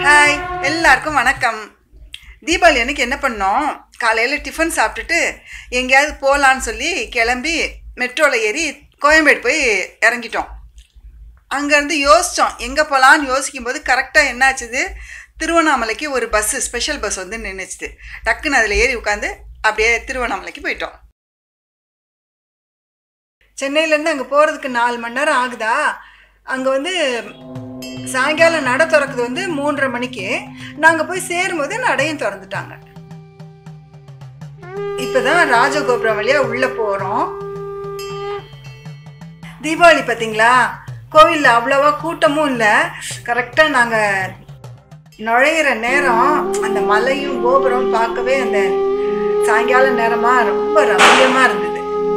hi எல்லாருக்கும் வணக்கம் தீபாவளி அன்னைக்கு என்ன பண்ணோம் காலையில் டிஃபன் சாப்பிட்டுட்டு எங்கேயாவது போகலான்னு சொல்லி கிளம்பி மெட்ரோவில் ஏறி கோயம்பேடு போய் இறங்கிட்டோம் அங்கேருந்து யோசித்தோம் எங்கே போகலான்னு யோசிக்கும்போது கரெக்டாக என்னாச்சுது திருவண்ணாமலைக்கு ஒரு பஸ்ஸு ஸ்பெஷல் பஸ் வந்து நின்றுச்சுது டக்குன்னு அதில் ஏறி உட்காந்து அப்படியே திருவண்ணாமலைக்கு போயிட்டோம் சென்னையிலேருந்து அங்கே போகிறதுக்கு நாலு மணி நேரம் ஆகுதா அங்கே வந்து சாயங்காலம் நடை திறக்குது வந்து மூன்றரை மணிக்கு நாங்கள் போய் சேரும்போது நடையும் திறந்துட்டாங்க இப்போதான் ராஜகோபுரம் வழியாக உள்ளே போகிறோம் தீபாவளி பார்த்தீங்களா கோவிலில் அவ்வளோவா கூட்டமும் இல்லை கரெக்டாக நாங்கள் நுழையிற நேரம் அந்த மலையும் கோபுரம் பார்க்கவே அந்த சாயங்கால நேரமாக ரொம்ப ரம்மியமாக இருந்தது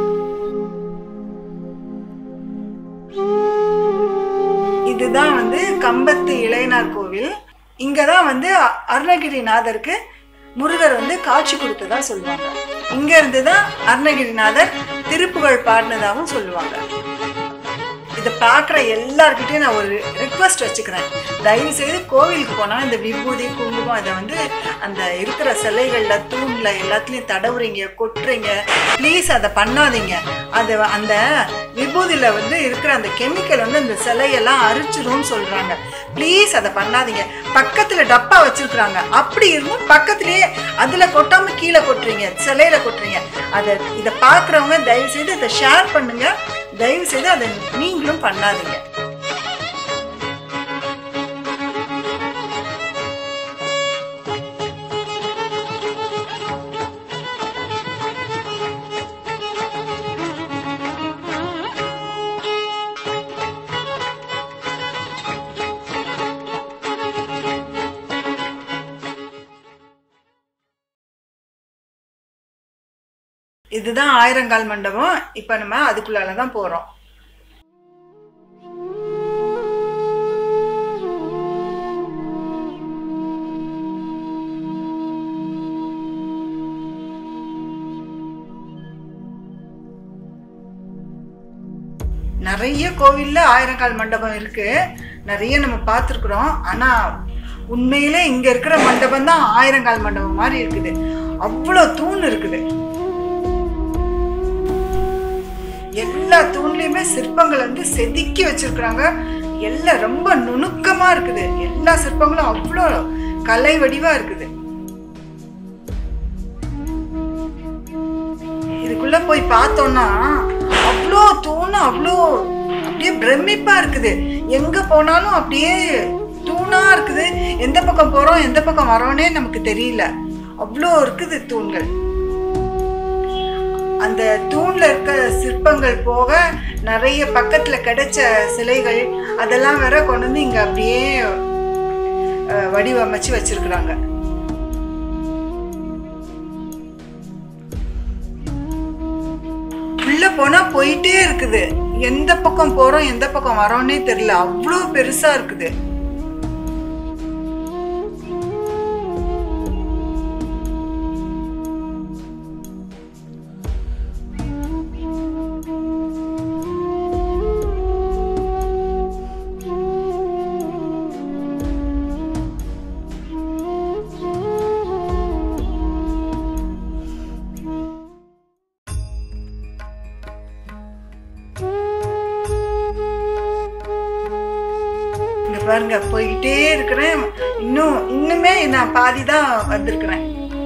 இதுதான் வந்து கம்பத்து இளையனார் கோவில் இங்கே தான் வந்து அ- அருணகிரிநாதருக்கு முருகர் வந்து காட்சி கொடுத்ததா சொல்லுவாங்க இங்க இருந்து தான் அருணகிரிநாதர் திருப்புகழ் பாடினதாகவும் சொல்லுவாங்க இதை பார்க்குற எல்லார்கிட்டயும் நான் ஒரு ரிக்வஸ்ட் வச்சுக்கிறேன் தயவு செய்து கோவிலுக்கு போனால் இந்த விபூதி குங்குமம் அதை வந்து அந்த இருக்கிற சிலைகளில் தூணில் எல்லாத்துலேயும் தடவுறீங்க கொட்டுறீங்க ப்ளீஸ் அதை பண்ணாதீங்க அது அந்த விபூதியில் வந்து இருக்கிற அந்த கெமிக்கல் வந்து அந்த சிலையெல்லாம் அரிச்சிரும்னு சொல்கிறாங்க ப்ளீஸ் அதை பண்ணாதீங்க பக்கத்தில் டப்பா வச்சுருக்குறாங்க அப்படி இருந்தும் பக்கத்துலேயே அதில் கொட்டாமல் கீழே கொட்டுறீங்க சிலையில கொட்டுறீங்க அதை இதை பார்க்குறவங்க தயவு செய்து இதை ஷேர் பண்ணுங்க தயவு செய்து அதை நீங்களும் பண்ணாதீங்க இதுதான் ஆயிரங்கால் மண்டபம் இப்போ நம்ம அதுக்குள்ளால தான் போகிறோம் நிறைய கோவில்ல ஆயிரங்கால் மண்டபம் இருக்கு நிறைய நம்ம பார்த்துருக்குறோம் ஆனா உண்மையிலே இங்க இருக்கிற மண்டபம் தான் ஆயிரங்கால் மண்டபம் மாதிரி இருக்குது அவ்வளோ தூண் இருக்குது எல்லா தூண்லயுமே சிற்பங்கள் வந்து செதுக்கி வச்சிருக்கிறாங்க எல்லாம் ரொம்ப நுணுக்கமா இருக்குது எல்லா சிற்பங்களும் அவ்வளோ கலை வடிவா இருக்குது இதுக்குள்ள போய் பார்த்தோம்னா அவ்வளோ தூண் அவ்வளோ அப்படியே பிரமிப்பா இருக்குது எங்க போனாலும் அப்படியே தூணா இருக்குது எந்த பக்கம் போறோம் எந்த பக்கம் வரோன்னே நமக்கு தெரியல அவ்வளோ இருக்குது தூண்கள் அந்த தூண்ல இருக்க சிற்பங்கள் போக நிறைய பக்கத்துல கிடைச்ச சிலைகள் அதெல்லாம் வேற கொண்டு வந்து இங்க அப்படியே அஹ், வடிவமைச்சு வச்சிருக்கிறாங்க உள்ள போனா போயிட்டே இருக்குது எந்த பக்கம் போறோம் எந்த பக்கம் வரோன்னே தெரியல அவ்வளோ பெருசா இருக்குது இங்க பாருங்க போய்கிட்டே இருக்கிறேன் இன்னும் இன்னுமே நான் பாதி தான் வந்திருக்கிறேன்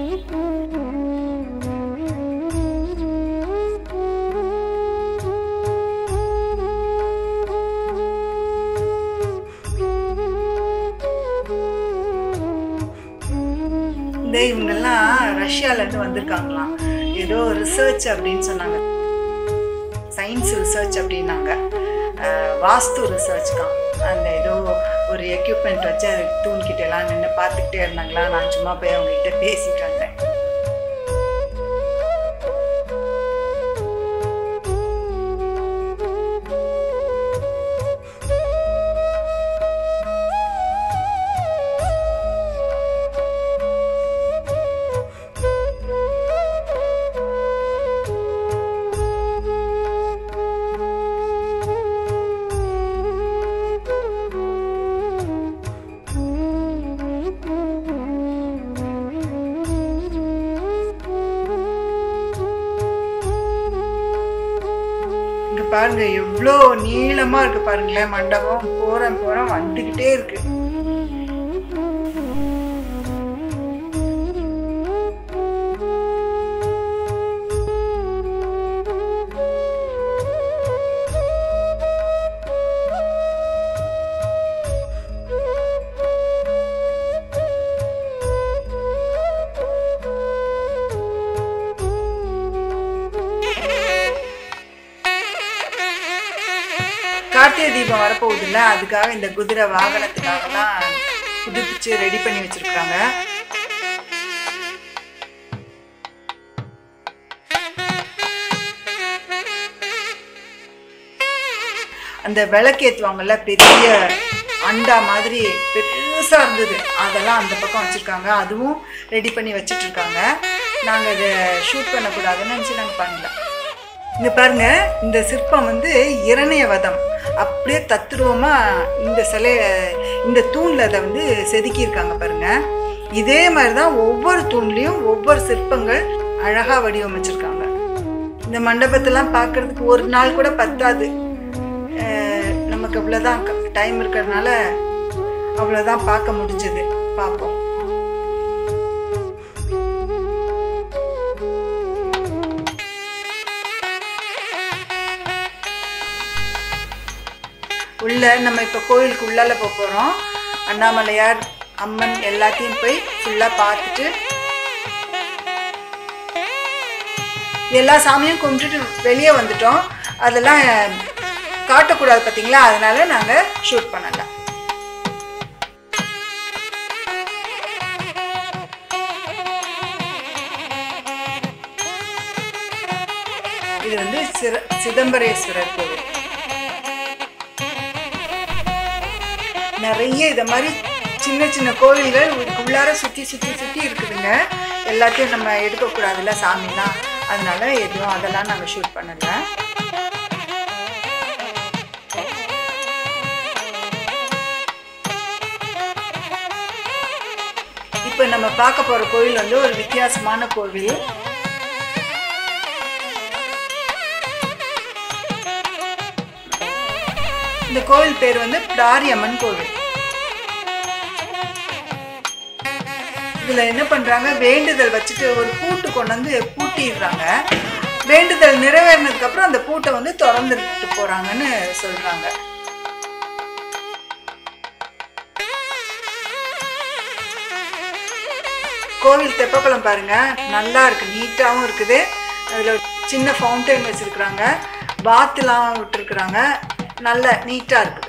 இந்த இவங்கெல்லாம் ரஷ்யால இருந்து வந்திருக்காங்களாம் ஏதோ ரிசர்ச் அப்படின்னு சொன்னாங்க சயின்ஸ் ரிசர்ச் அப்படின்னாங்க அஹ் வாஸ்து ரிசர்ச் தான் அந்த ஏதோ ஒரு எக்யூப்மெண்ட் வச்சு அது தூண்கிட்ட எல்லாம் நின்று பார்த்துக்கிட்டே இருந்தாங்களா நான் சும்மா போய் அவங்க கிட்ட பேசிட்டு வந்தேன் பாருங்க எவ்வளோ நீளமா இருக்கு பாருங்களேன் மண்டபம் போறேன் போறேன் வந்துகிட்டே இருக்கு கார்த்திகை தீபம் வரப்போகுதுல்ல அதுக்காக இந்த குதிரை வாகனத்துக்காகலாம் புதுப்பிச்சு ரெடி பண்ணி வச்சிருக்காங்க அந்த விளக்கேற்றுவாங்கல்ல பெரிய அண்டா மாதிரி பெருசா இருந்தது அதெல்லாம் அந்த பக்கம் வச்சிருக்காங்க அதுவும் ரெடி பண்ணி வச்சிட்டு இருக்காங்க நாங்க இதை ஷூட் பண்ணக்கூடாதுன்னு நினச்சி நாங்கள் பண்ணல இங்க பாருங்க இந்த சிற்பம் வந்து இரணைய வதம் அப்படியே தத்துருவமா இந்த சிலைய இந்த தூண்ல அதை வந்து செதுக்கியிருக்காங்க பாருங்க இதே மாதிரி தான் ஒவ்வொரு தூண்லயும் ஒவ்வொரு சிற்பங்கள் அழகா வடிவமைச்சிருக்காங்க இந்த மண்டபத்தெல்லாம் பார்க்கறதுக்கு ஒரு நாள் கூட பத்தாது அஹ் நமக்கு அவ்வளோதான் டைம் இருக்கிறதுனால அவ்வளோதான் பார்க்க முடிஞ்சது பார்ப்போம் உள்ள நம்ம இப்போ கோயிலுக்கு உள்ளால போக போகிறோம் அண்ணாமலையார் அம்மன் எல்லாத்தையும் போய் ஃபுல்லாக பார்த்துட்டு எல்லா சாமியும் கும்பிட்டுட்டு வெளியே வந்துட்டோம் அதெல்லாம் காட்டக்கூடாது பார்த்தீங்களா அதனால நாங்கள் ஷூட் பண்ணல இது வந்து சிர சிதம்பரேஸ்வரர் கோவில் நிறைய இதை மாதிரி சின்ன சின்ன கோவில்கள் உள்ளார சுற்றி சுற்றி சுற்றி இருக்குதுங்க எல்லாத்தையும் நம்ம எடுக்கக்கூடாதுல்ல சாமிலாம் அதனால எதுவும் அதெல்லாம் நாங்கள் ஷூட் பண்ணல இப்போ நம்ம பார்க்க போகிற கோவில் வந்து ஒரு வித்தியாசமான கோவில் இந்த கோவில் பேர் வந்து பிடாரியம்மன் கோவில் இதுல என்ன பண்றாங்க வேண்டுதல் வச்சுட்டு ஒரு பூட்டு கொண்டு வந்து பூட்டிடுறாங்க வேண்டுதல் நிறைவேறினதுக்கு அப்புறம் அந்த பூட்டை வந்து திறந்துட்டு போறாங்கன்னு சொல்றாங்க கோவில் தெப்பக்குளம் பாருங்க நல்லா இருக்கு நீட்டாகவும் இருக்குது அதில் ஒரு சின்ன ஃபவுண்டைன் வச்சிருக்கிறாங்க பாத்துலாம் விட்டுருக்குறாங்க நல்ல நீட்டாக இருக்குது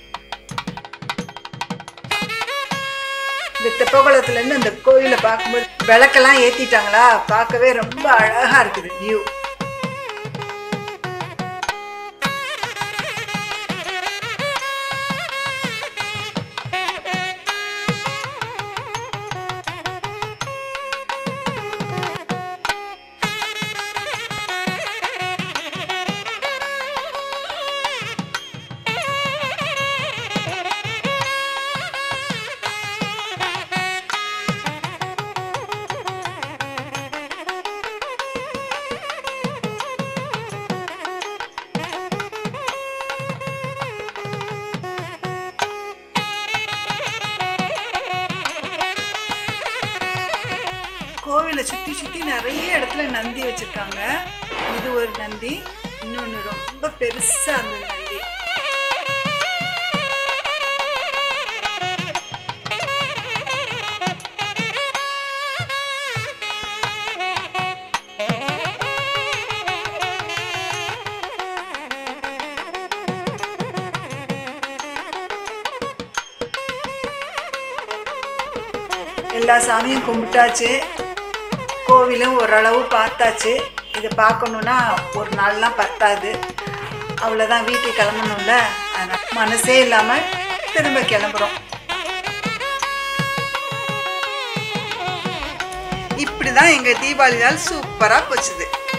இந்த தெப்பகுளத்துலேருந்து இந்த கோயிலை பார்க்கும்போது விளக்கெல்லாம் ஏற்றிட்டாங்களா பார்க்கவே ரொம்ப அழகாக இருக்குது வியூ கோவிலை சுற்றி சுற்றி நிறைய இடத்துல நந்தி வச்சிருக்காங்க இது ஒரு நந்தி இன்னொன்று ரொம்ப பெருசாக இருந்தது நந்தி எல்லா சாமியும் கும்பிட்டாச்சு கோவிலும் ஓரளவு பார்த்தாச்சு இதை பார்க்கணுன்னா ஒரு நாள்லாம் பத்தாது அவ்வளோதான் வீட்டுக்கு கிளம்பணும்ல அதனால் மனசே இல்லாமல் திரும்ப கிளம்புறோம் இப்படி தான் எங்கள் தீபாவளி நாள் சூப்பராக போச்சுது